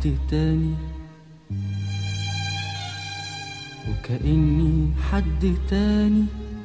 حد تاني وكأني حد تاني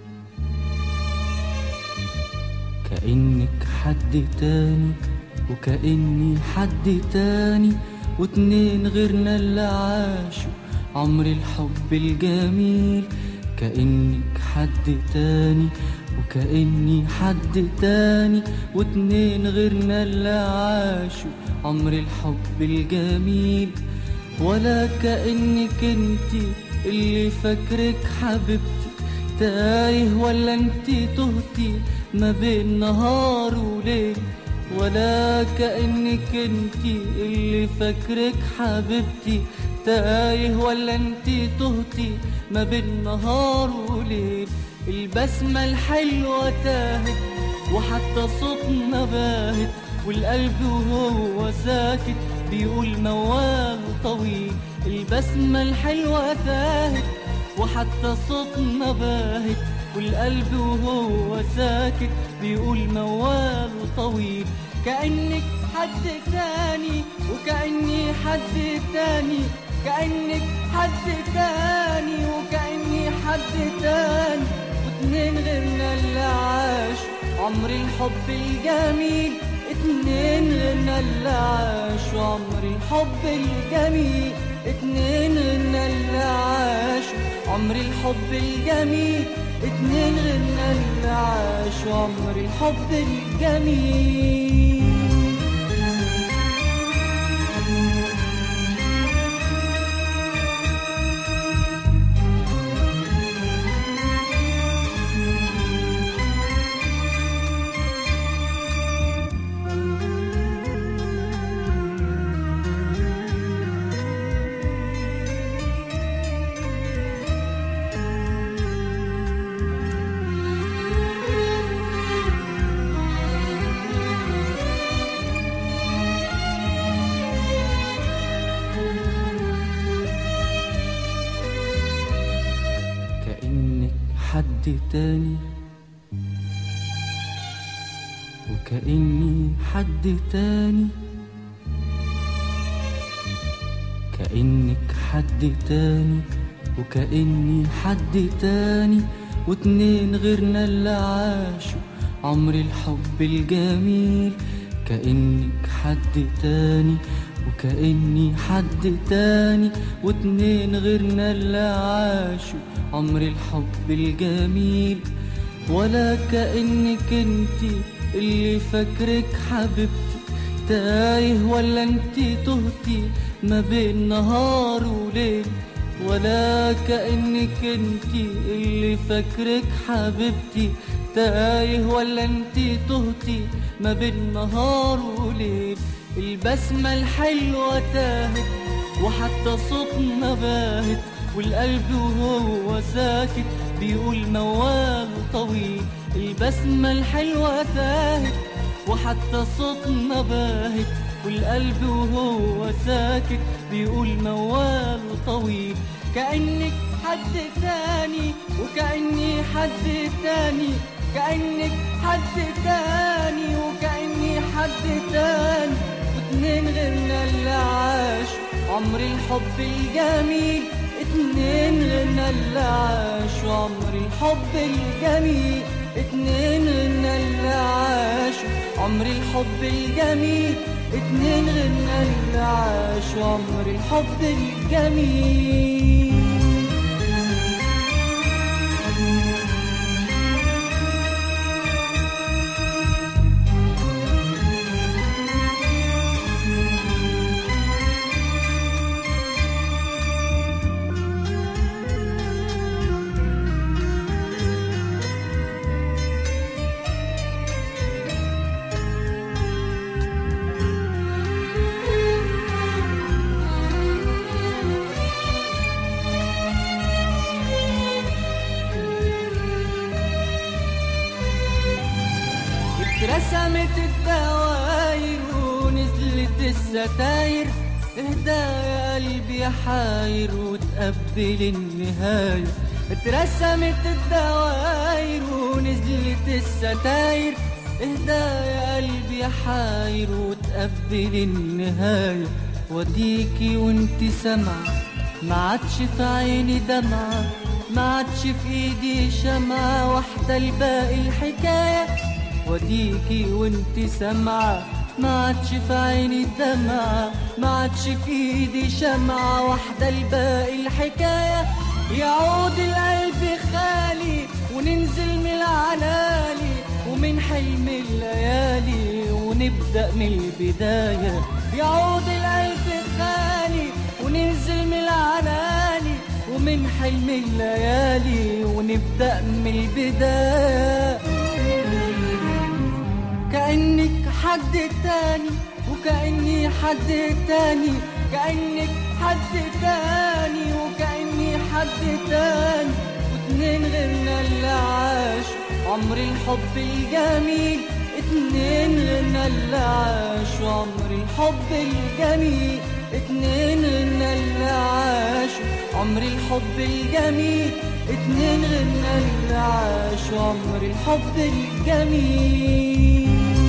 كأنك حد تاني وكأني حد تاني واتنين غيرنا اللي عاشوا عمر الحب الجميل كأنك حد تاني وكأني حد تاني واتنين غيرنا اللي عاشوا عمر الحب الجميل ولا كأنك انتي اللي فاكرك حبيبتي تايه ولا انتي تهتي ما بين نهار وليل ولا كأنك انتي اللي فاكرك حبيبتي تايه ولا انتي تهتي ما بين نهار وليل البسمة الحلوة تاهت وحتى صوتنا باهت والقلب وهو ساكت بيقول موال طويل البسمة الحلوة تاهت وحتى صوتنا باهت والقلب وهو ساكت بيقول موال طويل كأنك حد تاني وكأني حد تاني كأنك حد تاني وكأني حد تاني واتنين غيرنا اللي عاش عمر الحب الجميل اتنين غيرنا اللي عاش عمر الحب الجميل اتنين غيرنا اللي عاش عمر الحب الجميل اتنين غيرنا اللي عاش عمر الحب الجميل كأنك حد تاني وكأني حد تاني كأنك حد تاني وكأني حد تاني واتنين غيرنا اللي عاشوا عمر الحب الجميل كأنك حد تاني وكأني حد تاني واتنين غيرنا اللي عاشوا عمر الحب الجميل ولا كأنك انتي اللي فاكرك حبيبتي تايه ولا انتي تهتي ما بين نهار وليل ولا كأنك انتي اللي فاكرك حبيبتي تايه ولا انتي تهتي ما بين نهار وليل البسمة الحلوة تاهت وحتى صوتنا باهت والقلب وهو ساكت بيقول موال طويل البسمة الحلوة تاهت وحتى صوتنا باهت والقلب وهو ساكت بيقول موال طويل كأنك حد تاني وكأني حد تاني كأنك حد تاني وكأني حد تاني واتنين غيرنا اللي عاش عمر الحب الجميل اتنين غيرنا اللي عاش عمر الحب الجميل اتنين غيرنا اللي عاش عمر الحب الجميل اتنين غيرنا اللي عاش عمر الحب الجميل اترسمت الدواير ونزلت الستاير اهدى يا قلبي يا حاير وتقبل النهاية اترسمت الدواير ونزلت الستاير اهدى يا قلبي يا حاير وتقبل النهاية وديكي وانت سامعة ما عادش في عيني دمعة ما عادش في ايدي شمعة واحدة الباقي الحكاية وديكي وانت سامعة ما عادش في عيني دمعة ما عادش في ايدي شمعة واحدة الباقي الحكاية يعود القلب خالي وننزل من العلالي ومن حلم الليالي ونبدأ من البداية يعود القلب خالي وننزل من العلالي ومن حلم الليالي ونبدأ من البداية كأنك حد تاني وكأني حد تاني كأنك حد تاني وكأني حد تاني واتنين غيرنا اللي عاش عمر الحب الجميل اتنين غيرنا اللي عاش عمر الحب الجميل اتنين غيرنا اللي عاش عمر الحب الجميل اتنين غيرنا اللي عاش عمر الحب الجميل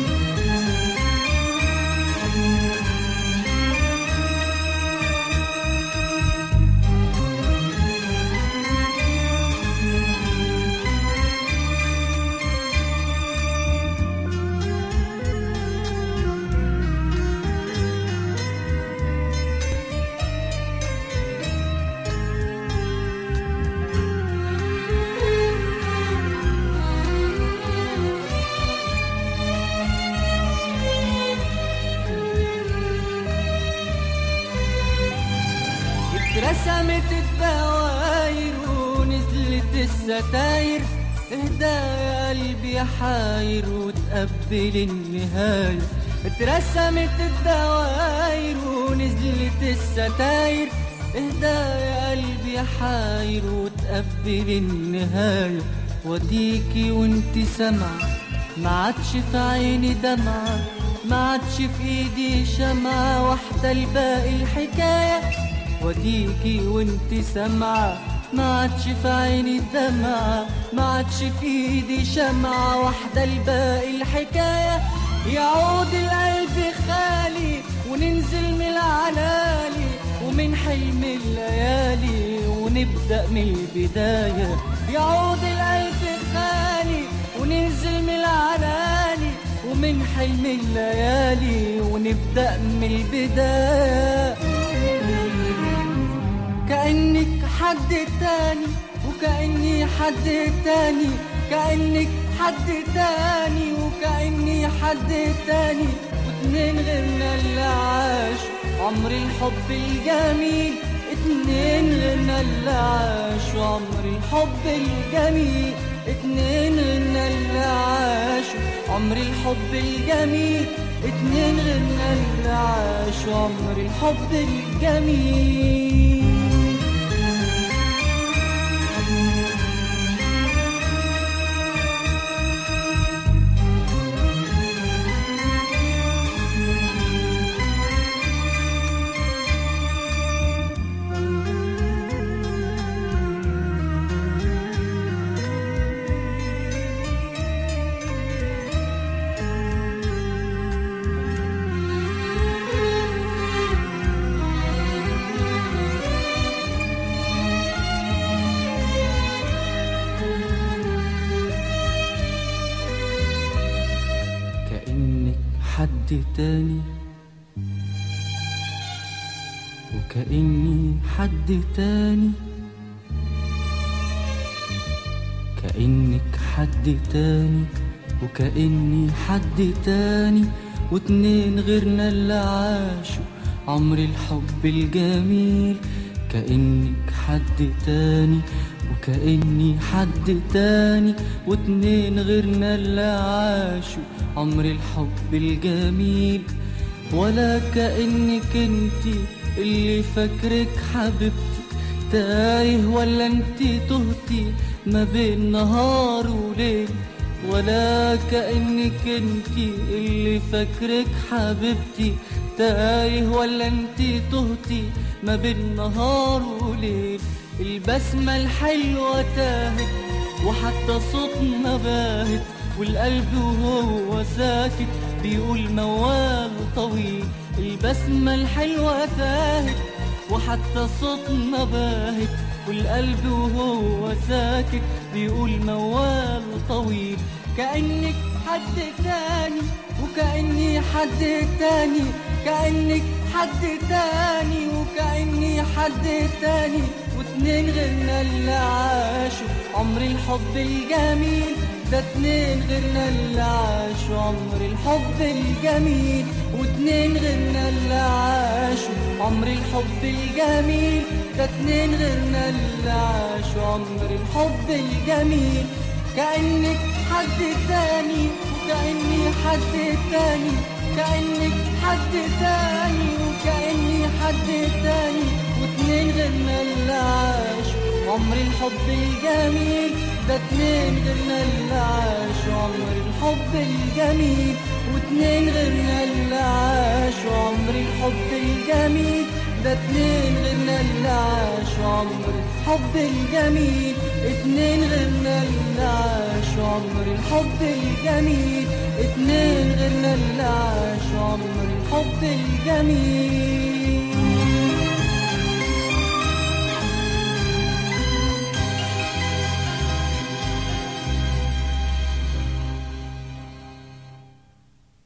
اترسمت الدواير ونزلت الستاير اهدى يا قلبي يا حاير وتقبل النهاية اترسمت الدواير ونزلت الستاير اهدى يا قلبي يا حاير وتقبل النهاية وديكي وانت سامعة ما عادش في عيني دمعة ما عادش في ايدي شمعة واحدة الباقي الحكاية وديكي وانت سامعة ما عادش في عيني دمعة ما عادش في ايدي شمعة واحدة الباقي الحكاية يعود القلب خالي وننزل من العلالي ومن حلم الليالي ونبدأ من البداية يعود القلب خالي وننزل من العلالي ومن حلم الليالي ونبدأ من البداية كأنك حد تاني وكأني حد تاني كأنك حد تاني وكأني حد تاني واتنين غيرنا اللي عاش عمر الحب الجميل اتنين غيرنا اللي عاش عمر الحب الجميل اتنين غيرنا اللي عاش عمر الحب الجميل اتنين غيرنا اللي عاش عمر الحب الجميل كأنك حد تاني وكأني حد تاني كأنك حد تاني وكأني حد تاني واتنين غيرنا اللي عاشوا عمر الحب الجميل كأنك حد تاني وكأني حد تاني واتنين غيرنا اللي عاشوا عمر الحب الجميل ولا كأنك انتي اللي فاكرك حبيبتي تايه ولا انتي تهتي ما بين نهار وليل ولا كأنك انتي اللي فاكرك حبيبتي تايه ولا انتي تهتي ما بين نهار وليل البسمة الحلوة تاهت وحتى صوتنا باهت والقلب وهو ساكت بيقول موال طويل البسمة الحلوة تاهت وحتى صوتنا باهت والقلب وهو ساكت بيقول موال طويل كأنك حد تاني وكأني حد تاني كأنك حد تاني وكأني حد تاني واتنين غيرنا اللي عاشوا عمر الحب الجميل ده اتنين غيرنا اللي عاشوا عمر الحب الجميل واتنين غيرنا اللي عاشوا عمر الحب الجميل ده اتنين غيرنا اللي عاشوا عمر الحب الجميل كأنك حد تاني وكأني حد تاني كأنك حد تاني وكأني حد تاني واتنين غيرنا اللي عاشوا عمر الحب الجميل ده اتنين غيرنا اللي عاشوا عمر الحب الجميل واتنين غيرنا اللي عاشوا عمر الحب الجميل ده اتنين غيرنا اللي عاشوا عمر الحب الجميل اتنين غيرنا اللي عاشوا عمر الحب الجميل اتنين غيرنا اللي عاشوا عمر الحب الجميل